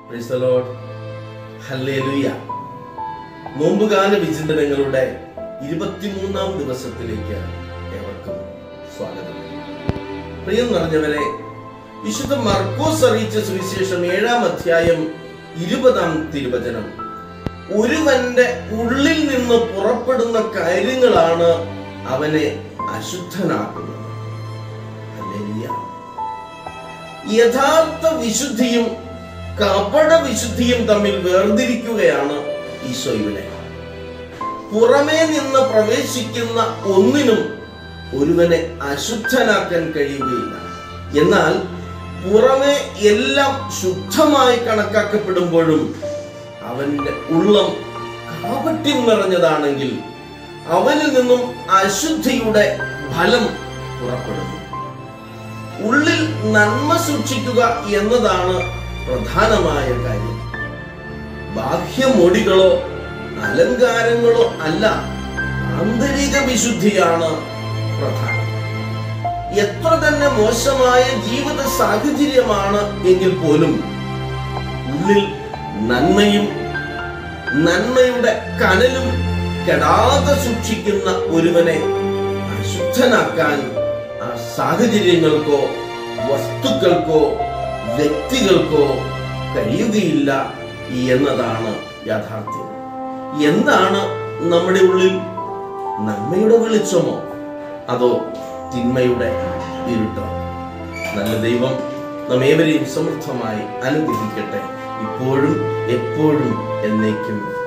Praise the Lord. Hallelujah. നോമ്പുകാല വിചിന്തനങ്ങളുടെ ഇരുപത്തിമൂന്നാം ദിവസത്തിലേക്ക് ഏവർക്കും സ്വാഗതം പ്രിയം നിറഞ്ഞവരെ വിശുദ്ധ മർക്കോസ് അറിയിച്ച സുവിശേഷം ഏഴാം അധ്യായം ഇരുപതാം തിരുവചനം ഒരുവന്റെ ഉള്ളിൽ നിന്ന് പുറപ്പെടുന്ന കാര്യങ്ങളാണ് അവനെ അശുദ്ധനാക്കുന്നത് ഹല്ലേലൂയ. യഥാർത്ഥ വിശുദ്ധിയും കപട വിശുദ്ധിയും തമ്മിൽ വേർതിരിക്കുകയാണ് ഈശോ ഇവിടെ പുറമേ നിന്ന് പ്രവേശിക്കുന്ന ഒന്നിനും ഒരുവനെ അശുദ്ധനാക്കാൻ കഴിയുകയില്ല എന്നാൽ പുറമേ എല്ലാം ശുദ്ധമായി കണക്കാക്കപ്പെടുമ്പോഴും അവന്റെ ഉള്ളം കാപട്യം നിറഞ്ഞതാണെങ്കിൽ അവനിൽ നിന്നും അശുദ്ധിയുടെ ഫലം പുറപ്പെടുന്നു ഉള്ളിൽ നന്മ സൂക്ഷിക്കുക എന്നതാണ് പ്രധാനമായ കാര്യം ബാഹ്യമൊടികളോ അലങ്കാരങ്ങളോ അല്ല ആന്തരിക വിശുദ്ധിയാണ് പ്രധാനം എത്ര തന്നെ മോശമായ ജീവിത സാഹചര്യമാണ് എങ്കിൽ പോലും ഉള്ളിൽ നന്മയും നന്മയുടെ കനലും കെടാതെ സൂക്ഷിക്കുന്ന ഒരുവനെ അശുദ്ധനാക്കാൻ ആ സാഹചര്യങ്ങൾക്കോ വസ്തുക്കൾക്കോ വ്യക്തികൾക്കോ കഴിയുകയില്ല എന്നതാണ് യാഥാർത്ഥ്യം എന്താണ് നമ്മുടെ ഉള്ളിൽ നന്മയുടെ വെളിച്ചമോ അതോ തിന്മയുടെ ഇരുട്ടോ നല്ല ദൈവം നമ്മേവരെയും സമൃദ്ധമായി അനുഗ്രഹിക്കട്ടെ ഇപ്പോഴും എപ്പോഴും എന്നേക്കും